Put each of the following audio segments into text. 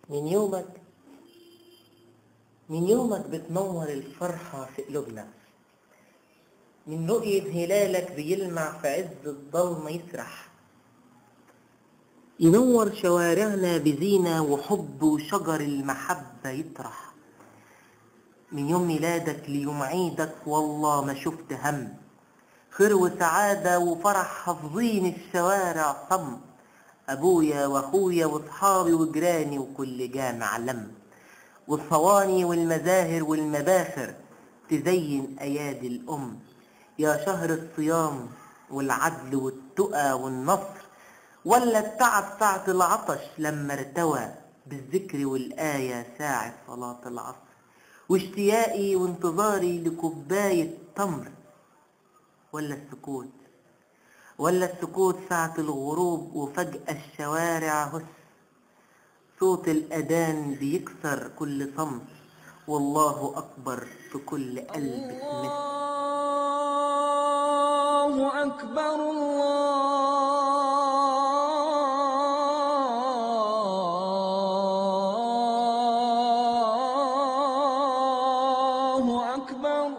من يومك من يومك بتنور الفرحة في قلوبنا من رؤية هلالك بيلمع في عز الضلمة يسرح ينور شوارعنا بزينة وحب وشجر المحبة يطرح من يوم ميلادك ليوم عيدك والله ما شفت هم خير وسعادة وفرح حافظين الشوارع صم أبويا وأخويا وأصحابي وجيراني وكل جامع لم والصواني والمزاهر والمباخر تزين أيادي الأم يا شهر الصيام والعدل والتقى والنصر ولا التعب ساعة العطش لما ارتوى بالذكر والآية ساعة صلاة العصر واشتياقي وانتظاري لكوباية تمر ولا السكوت ولا السكوت ساعة الغروب وفجأة الشوارع هس صوت الأذان بيكسر كل صمت والله أكبر في كل قلب مثل الله أكبر الله أكبر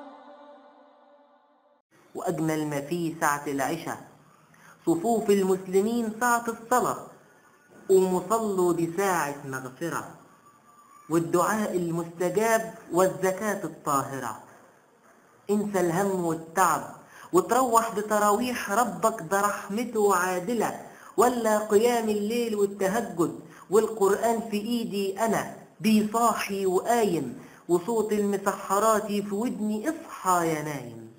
وأجمل ما فيه ساعة العشاء صفوف المسلمين ساعة الصلاة قوموا صلوا دي ساعة مغفرة والدعاء المستجاب والزكاة الطاهرة انسى الهم والتعب وتروح بتراويح ربك ده رحمته عادلة ولا قيام الليل والتهجد والقرآن في ايدي انا بيصاحي وقايم وصوت المسحرات في ودني اصحى يا نايم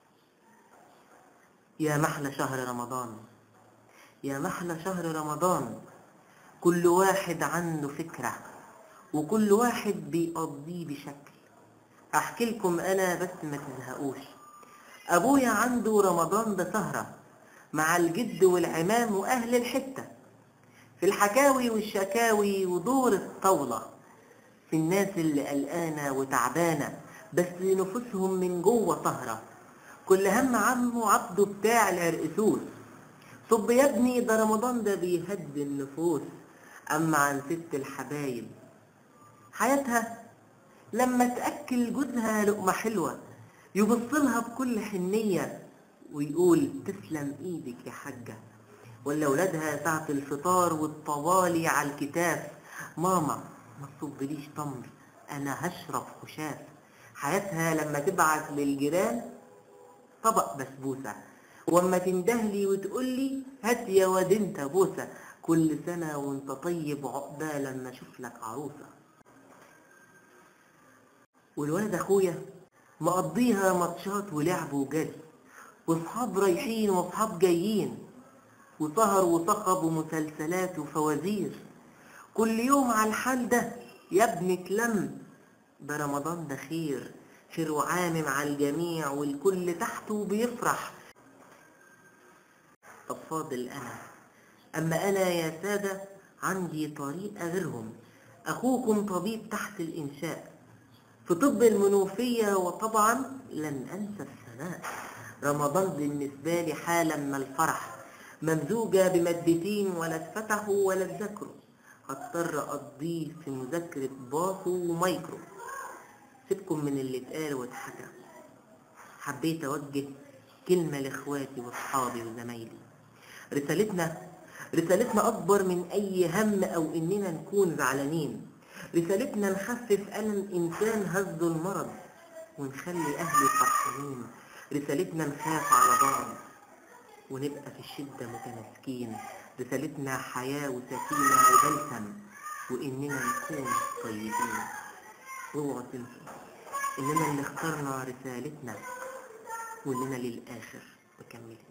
يا محلى شهر رمضان يا محلى شهر رمضان كل واحد عنده فكرة وكل واحد بيقضيه بشكل احكي لكم انا بس ما تزهقوش ابويا عنده رمضان ده سهرة مع الجد والعمام واهل الحتة في الحكاوي والشكاوي ودور الطاولة في الناس اللي قلقانة وتعبانة بس نفوسهم من جوه سهرة كل هم عمه عبده بتاع العرقسوس صب يا ابني ده رمضان ده بيهدي النفوس اما عن ست الحبايب حياتها لما تأكل جوزها لقمة حلوة يبصلها بكل حنية ويقول تسلم ايدك يا حاجة ولا ولادها ساعة الفطار والطوالي على الكتاف ماما ما تصبليش تمر انا هشرب خشاف حياتها لما تبعت للجيران طبق بسبوسة واما تندهلي وتقولي هات يا واد انت بوسة كل سنة وانت طيب عقبال لما اشوف لك عروسة والولد اخويا مقضيها ماتشات ولعب وجري واصحاب رايحين واصحاب جايين وسهر وصخب ومسلسلات وفوازير كل يوم على الحال ده يا ابني اتلم ده رمضان ده خير خير وعامم على الجميع والكل تحته بيفرح طب فاضل انا اما انا يا سادة عندي طريقة غيرهم اخوكم طبيب تحت الانشاء في طب المنوفية وطبعا لن انسى الثناء رمضان بالنسبة لي حالة من الفرح ممزوجة بمادتين ولا اتفتحوا ولا اتذكروا هضطر اقضيه في مذاكرة باصو ومايكرو سيبكم من اللي اتقال واتحكى حبيت اوجه كلمة لاخواتي واصحابي وزمايلي رسالتنا رسالتنا اكبر من اي هم او اننا نكون زعلانين رسالتنا نخفف الم انسان هزه المرض ونخلي اهله فرحانين رسالتنا نخاف على بعض ونبقى في الشدة متماسكين رسالتنا حياة وسكينة وبلسم وإننا نكون طيبين اوعوا تنسوا إننا اللي اخترنا رسالتنا وإننا للآخر مكملين